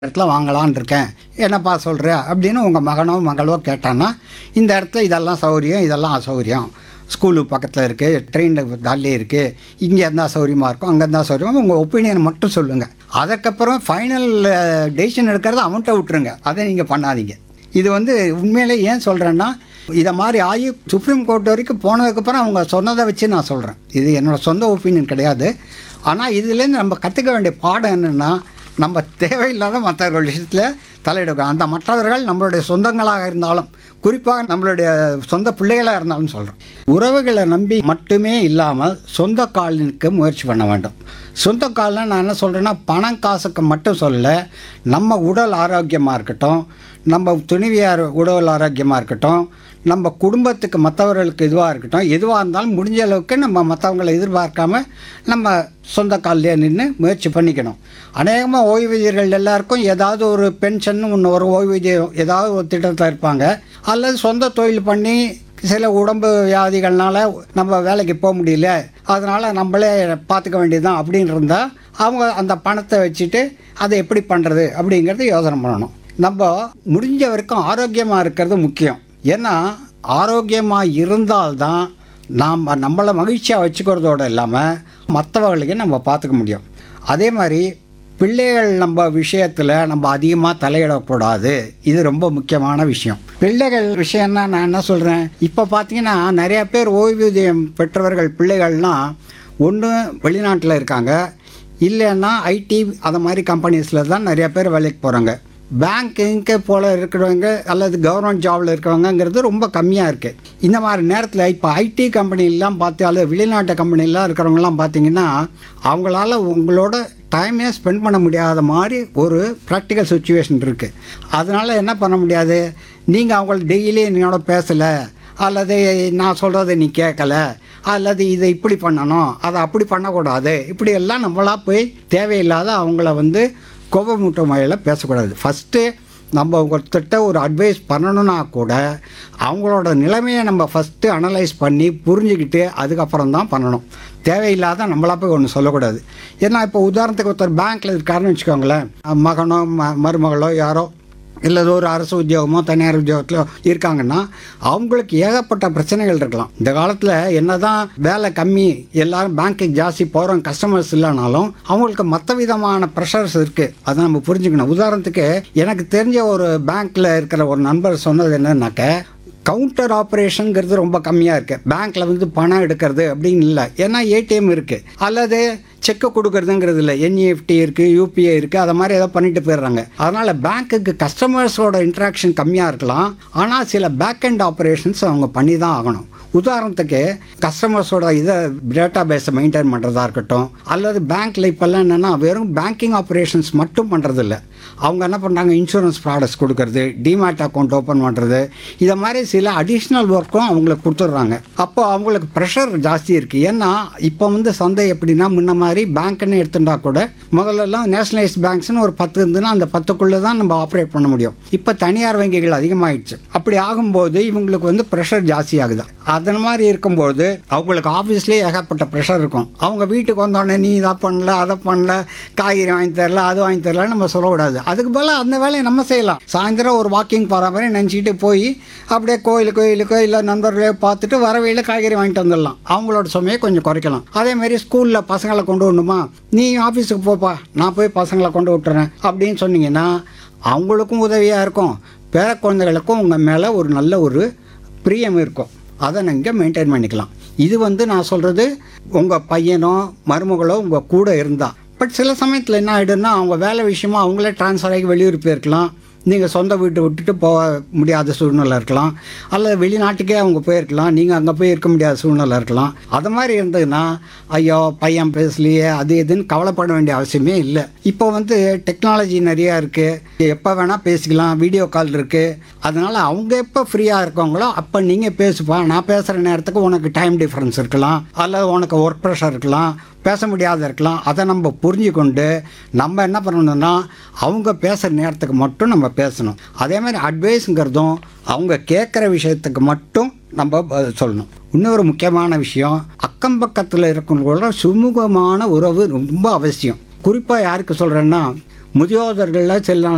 இடத்துல வாங்கலான் இருக்கேன் என்னப்பா சொல்கிற அப்படின்னு உங்கள் மகனோ மகளோ கேட்டான்னா இந்த இடத்துல இதெல்லாம் சௌகரியம் இதெல்லாம் அசௌகரியம் ஸ்கூலு பக்கத்தில் இருக்குது ட்ரெயினில் தள்ளி இருக்குது இங்கே இருந்தால் சௌகரியமாக இருக்கும் அங்கே இருந்தால் சௌகரியமாக உங்கள் ஒப்பீனியன் மட்டும் சொல்லுங்கள் அதுக்கப்புறம் ஃபைனல் டெசிஷன் எடுக்கிறத அவன்கிட்ட விட்டுருங்க அதை நீங்கள் பண்ணாதீங்க இது வந்து உண்மையிலே ஏன் சொல்கிறேன்னா இதை மாதிரி ஆகி சுப்ரீம் கோர்ட் வரைக்கும் போனதுக்கப்புறம் அவங்க சொன்னதை வச்சு நான் சொல்கிறேன் இது என்னோடய சொந்த ஒப்பீனியன் கிடையாது ஆனால் இதுலேருந்து நம்ம கற்றுக்க வேண்டிய பாடம் என்னென்னா நம்ம தேவையில்லாத மற்றவர்கள் விஷயத்தில் தலையிடுவோம் அந்த மற்றவர்கள் நம்மளுடைய சொந்தங்களாக இருந்தாலும் குறிப்பாக நம்மளுடைய சொந்த பிள்ளைகளாக இருந்தாலும் சொல்கிறோம் உறவுகளை நம்பி மட்டுமே இல்லாமல் சொந்த காலுக்கு முயற்சி பண்ண வேண்டும் சொந்த கால்னா நான் என்ன சொல்கிறேன்னா பணம் காசுக்கு மட்டும் சொல்ல நம்ம உடல் ஆரோக்கியமாக இருக்கட்டும் நம்ம துணிவியார் உடல் ஆரோக்கியமாக இருக்கட்டும் நம்ம குடும்பத்துக்கு மற்றவர்களுக்கு இதுவாக இருக்கட்டும் எதுவாக இருந்தாலும் முடிஞ்ச அளவுக்கு நம்ம மற்றவங்களை எதிர்பார்க்காம நம்ம சொந்த காலிலே நின்று முயற்சி பண்ணிக்கணும் அநேகமாக ஓய்வூதியர்கள் எல்லாருக்கும் ஏதாவது ஒரு பென்ஷன் ஒன்று ஒரு ஓய்வூதியம் ஏதாவது ஒரு திட்டத்தில் இருப்பாங்க அல்லது சொந்த தொழில் பண்ணி சில உடம்பு வியாதிகள்னால நம்ம வேலைக்கு போக முடியல அதனால் நம்மளே பார்த்துக்க வேண்டியதுதான் அப்படின்னு இருந்தால் அவங்க அந்த பணத்தை வச்சுட்டு அதை எப்படி பண்ணுறது அப்படிங்கிறது யோசனை பண்ணணும் நம்ம முடிஞ்ச வரைக்கும் ஆரோக்கியமாக இருக்கிறது முக்கியம் ஏன்னா ஆரோக்கியமாக இருந்தால்தான் நாம் நம்மளை மகிழ்ச்சியாக வச்சுக்கிறதோடு இல்லாமல் மற்றவர்களையும் நம்ம பார்த்துக்க முடியும் அதே மாதிரி பிள்ளைகள் நம்ம விஷயத்தில் நம்ம அதிகமாக தலையிடக்கூடாது இது ரொம்ப முக்கியமான விஷயம் பிள்ளைகள் விஷயம்னா நான் என்ன சொல்கிறேன் இப்போ பார்த்தீங்கன்னா நிறைய பேர் ஓய்வூதியம் பெற்றவர்கள் பிள்ளைகள்லாம் ஒன்று வெளிநாட்டில் இருக்காங்க இல்லைன்னா ஐடி அது மாதிரி கம்பெனிஸில் தான் நிறைய பேர் வேலைக்கு போகிறாங்க பேங்கிங்க்கு போல் இருக்கிறவங்க அல்லது கவர்மெண்ட் ஜாபில் இருக்கிறவங்கங்கிறது ரொம்ப கம்மியாக இருக்குது இந்த மாதிரி நேரத்தில் இப்போ ஐடி கம்பெனிலாம் பார்த்து அல்லது வெளிநாட்டு கம்பெனிலாம் இருக்கிறவங்கலாம் பார்த்தீங்கன்னா அவங்களால உங்களோட டைமே ஸ்பெண்ட் பண்ண முடியாத மாதிரி ஒரு ப்ராக்டிக்கல் சுச்சுவேஷன் இருக்குது அதனால் என்ன பண்ண முடியாது நீங்கள் அவங்கள டெய்லி என்னோட பேசலை அல்லது நான் சொல்கிறத நீ கேட்கல அல்லது இதை இப்படி பண்ணணும் அதை அப்படி பண்ணக்கூடாது இப்படி எல்லாம் நம்மளா போய் தேவையில்லாத அவங்கள வந்து கோபமூட்ட முறையில் பேசக்கூடாது ஃபஸ்ட்டு நம்ம ஒருத்தட்ட ஒரு அட்வைஸ் பண்ணணும்னா கூட அவங்களோட நிலைமையை நம்ம ஃபஸ்ட்டு அனலைஸ் பண்ணி புரிஞ்சுக்கிட்டு அதுக்கப்புறம் தான் பண்ணணும் தேவையில்லாத நம்மளா போய் ஒன்று சொல்லக்கூடாது ஏன்னா இப்போ உதாரணத்துக்கு ஒருத்தர் பேங்க்கில் இருக்காருன்னு வச்சுக்கோங்களேன் மகனோ ம மருமகளோ யாரோ இல்லை ஒரு அரசு உத்தியோகமோ தனியார் உத்தியோகத்திலோ இருக்காங்கன்னா அவங்களுக்கு ஏகப்பட்ட பிரச்சனைகள் இருக்கலாம் இந்த காலத்தில் என்னதான் வேலை கம்மி எல்லாரும் பேங்க்குக்கு ஜாஸ்தி போகிறோம் கஸ்டமர்ஸ் இல்லைனாலும் அவங்களுக்கு மற்ற விதமான ப்ரெஷர்ஸ் இருக்குது அதை நம்ம புரிஞ்சுக்கணும் உதாரணத்துக்கு எனக்கு தெரிஞ்ச ஒரு பேங்க்கில் இருக்கிற ஒரு நண்பர் சொன்னது என்னன்னாக்க கவுண்டர் ஆப்ரேஷனுங்கிறது ரொம்ப கம்மியாக இருக்குது பேங்க்கில் வந்து பணம் எடுக்கிறது அப்படின்னு இல்லை ஏன்னா ஏடிஎம் இருக்குது அல்லது செக்கை கொடுக்கறதுங்கிறது இல்லை என்இஎஃப்டி இருக்குது யூபிஐ இருக்குது அதை மாதிரி ஏதோ பண்ணிட்டு போயிடுறாங்க அதனால் பேங்க்குக்கு கஸ்டமர்ஸோட இன்ட்ராக்ஷன் கம்மியாக இருக்கலாம் ஆனால் சில பேக் அண்ட் ஆப்ரேஷன்ஸ் அவங்க பண்ணி தான் ஆகணும் உதாரணத்துக்கு கஸ்டமர்ஸோட இதை டேட்டா பேஸை மெயின்டைன் பண்ணுறதா இருக்கட்டும் அல்லது பேங்க்கில் இப்போல்லாம் என்னென்னா வெறும் பேங்கிங் ஆப்ரேஷன்ஸ் மட்டும் பண்ணுறதில்ல அவங்க என்ன பண்ணுறாங்க இன்சூரன்ஸ் ப்ராடக்ட்ஸ் கொடுக்கறது டிமேட் அக்கௌண்ட் ஓப்பன் பண்ணுறது இதை மாதிரி சில அடிஷ்னல் ஒர்க்கும் அவங்களுக்கு கொடுத்துட்றாங்க அப்போ அவங்களுக்கு ப்ரெஷர் ஜாஸ்தி இருக்குது ஏன்னா இப்போ வந்து சந்தை எப்படின்னா முன்ன மாதிரி பேங்க்னு எடுத்துட்டா கூட முதல்லலாம் நேஷனலைஸ் பேங்க்ஸ்னு ஒரு பத்து இருந்துன்னா அந்த பத்துக்குள்ளே தான் நம்ம ஆப்ரேட் பண்ண முடியும் இப்போ தனியார் வங்கிகள் அதிகமாகிடுச்சு அப்படி ஆகும்போது இவங்களுக்கு வந்து ப்ரெஷர் ஜாஸ்தி ஆகுது அதன் மாதிரி இருக்கும்போது அவங்களுக்கு ஆஃபீஸ்லேயே ஏகப்பட்ட ப்ரெஷர் இருக்கும் அவங்க வீட்டுக்கு வந்தோடனே நீ இதை பண்ணல அதை பண்ணல காய்கறி வாங்கி தரல அது வாங்கி தரல நம்ம சொல்லக்கூடாது அதுக்கு பதிலாக அந்த வேலையை நம்ம செய்யலாம் சாயந்தரம் ஒரு வாக்கிங் போகிற மாதிரி நினச்சிக்கிட்டு போய் அப்படியே கோயில் கோயிலுக்கோ இல்லை நண்பர்களையோ பார்த்துட்டு வரவையில் காய்கறி வாங்கிட்டு வந்துடலாம் அவங்களோட சுமையை கொஞ்சம் குறைக்கலாம் அதே மாதிரி ஸ்கூலில் பசங்களை கொண்டு வரணுமா நீ ஆஃபீஸுக்கு போப்பா நான் போய் பசங்களை கொண்டு விட்டுறேன் அப்படின்னு சொன்னீங்கன்னா அவங்களுக்கும் உதவியாக இருக்கும் பேர குழந்தைகளுக்கும் உங்கள் மேலே ஒரு நல்ல ஒரு பிரியம் இருக்கும் அதை நீங்கள் மெயின்டைன் பண்ணிக்கலாம் இது வந்து நான் சொல்கிறது உங்கள் பையனோ மருமகளோ உங்கள் கூட இருந்தால் பட் சில சமயத்தில் என்ன ஆகிடும்னா அவங்க வேலை விஷயமா அவங்களே ட்ரான்ஸ்ஃபர் ஆகி வெளியூர் போயிருக்கலாம் நீங்கள் சொந்த வீட்டை விட்டுட்டு போக முடியாத சூழ்நிலை இருக்கலாம் அல்லது வெளிநாட்டுக்கே அவங்க போயிருக்கலாம் நீங்கள் அங்கே போய் இருக்க முடியாத சூழ்நிலை இருக்கலாம் அது மாதிரி இருந்ததுன்னா ஐயோ பையன் பேசலையே அது இதுன்னு கவலைப்பட வேண்டிய அவசியமே இல்லை இப்போ வந்து டெக்னாலஜி நிறையா இருக்குது எப்போ வேணால் பேசிக்கலாம் வீடியோ கால் இருக்குது அதனால் அவங்க எப்போ ஃப்ரீயாக இருக்கவங்களோ அப்போ நீங்கள் பேசுப்பா நான் பேசுகிற நேரத்துக்கு உனக்கு டைம் டிஃப்ரென்ஸ் இருக்கலாம் அல்லது உனக்கு ஒர்க் ப்ரெஷர் இருக்கலாம் பேச முடியாத இருக்கலாம் அதை நம்ம புரிஞ்சு கொண்டு நம்ம என்ன பண்ணணும்னா அவங்க பேசுகிற நேரத்துக்கு மட்டும் நம்ம பேசணும் அதே மாதிரி அட்வைஸுங்கிறதும் அவங்க கேட்குற விஷயத்துக்கு மட்டும் நம்ம பதில் சொல்லணும் இன்னொரு முக்கியமான விஷயம் அக்கம் பக்கத்தில் இருக்கிறவங்களோட சுமூகமான உறவு ரொம்ப அவசியம் குறிப்பாக யாருக்கு சொல்கிறேன்னா முதியோதர்களில் சில